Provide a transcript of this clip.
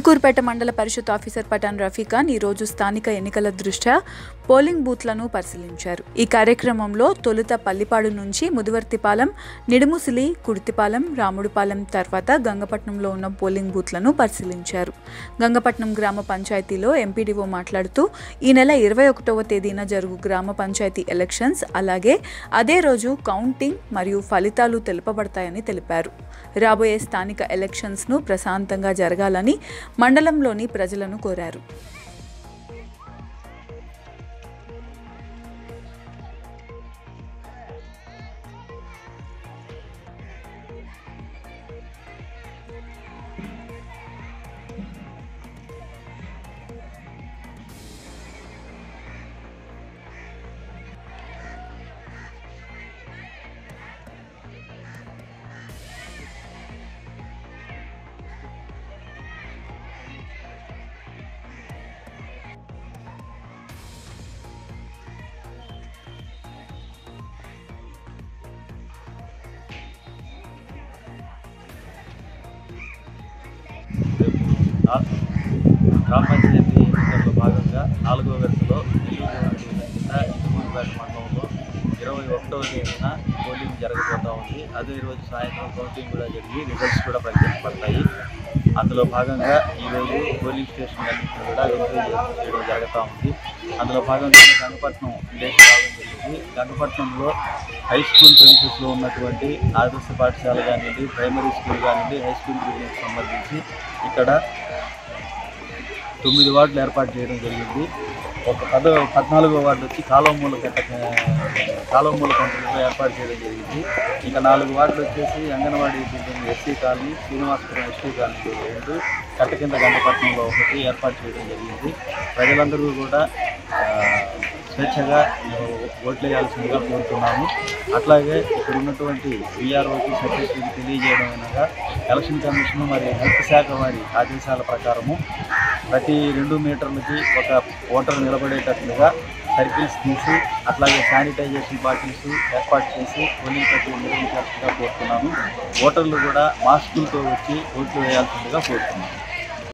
ఇందుకూరుపేట మండల పరిషత్ ఆఫీసర్ పఠాన్ రఫీఖాన్ ఈరోజు స్థానిక ఎన్నికల దృష్ట్యా పోలింగ్ బూత్లను పరిశీలించారు ఈ కార్యక్రమంలో తొలుత పల్లిపాడు నుంచి ముదివర్తిపాలెం నిడుముసిలి కుర్తిపాలెం రాముడిపాలెం తర్వాత గంగపట్నంలో ఉన్న పోలింగ్ బూత్లను పరిశీలించారు గంగపట్నం గ్రామ పంచాయతీలో ఎంపీడీఓ మాట్లాడుతూ ఈ నెల ఇరవై ఒకటవ తేదీన జరుగు గ్రామ పంచాయతీ ఎలక్షన్స్ అలాగే అదే రోజు కౌంటింగ్ మరియు ఫలితాలు తెలుపబడతాయని తెలిపారు రాబోయే స్థానిక ఎలక్షన్స్ను ప్రశాంతంగా జరగాలని మండలంలోని ప్రజలను కోరారు నా- గ్రామ పంచాయతీ ఎన్నికల్లో భాగంగా నాలుగో విడతలో నెల్లూరు జిల్లా ఇందుకూరుపేట మండలంలో ఇరవై ఒకటవ తేదీన పోలింగ్ జరగబోతా ఉంది అదే రోజు సాయంత్రం కౌంటింగ్ కూడా జరిగి రిజల్ట్స్ కూడా ప్రకటించబడతాయి అందులో భాగంగా ఈరోజు పోలింగ్ స్టేషన్ అన్నింటినీ కూడా వెరిఫై చేయడం జరుగుతూ ఉంది అందులో భాగంగా గంగపట్నం విలేజ్ రావడం జరిగింది గంగపట్నంలో హై స్కూల్ ప్రిన్సెస్లో ఉన్నటువంటి ఆదర్శ పాఠశాల కానివ్వండి ప్రైమరీ స్కూల్ కానివ్వండి హై స్కూల్ బిల్డింగ్కి సంబంధించి ఇక్కడ తొమ్మిది వార్డులు ఏర్పాటు చేయడం జరిగింది ఒక పద పద్నాలుగో వార్డు వచ్చి కాలువమూల కట్ట కాలువమూల కంపెనీలో ఏర్పాటు చేయడం జరిగింది ఇక నాలుగు వార్డులు వచ్చేసి anganwadi building SC colony Srinivasapuram ST colony రెండు కట్ట కింద గంటపట్నంలో ఒకటి ఏర్పాటు చేయడం జరిగింది ప్రజలందరూ కూడా ఆ, స్వేచ్ఛగా ఓట్లు వేయాల్సిందిగా కోరుతున్నాము అట్లాగే ఇక్కడ ఉన్నటువంటి విఆర్ఓకి సెక్రటరీకి తెలియజేయడం అనగా ఎలక్షన్ కమిషన్ మరి హెల్త్ శాఖ వారి ఆదేశాల ప్రకారము ప్రతి రెండు మీటర్లకి ఒక ఓటర్ నిలబడేటట్లుగా సర్కిల్స్ తీసి అట్లాగే శానిటైజేషన్ బాటిల్స్ ఏర్పాటు చేసి పోలింగ్ ప్రక్రియ నిర్వహించాల్సిందిగా కోరుతున్నాను ఓటర్లు కూడా మాస్కులతో వచ్చి ఓట్లు వేయాల్సిందిగా కోరుతున్నాను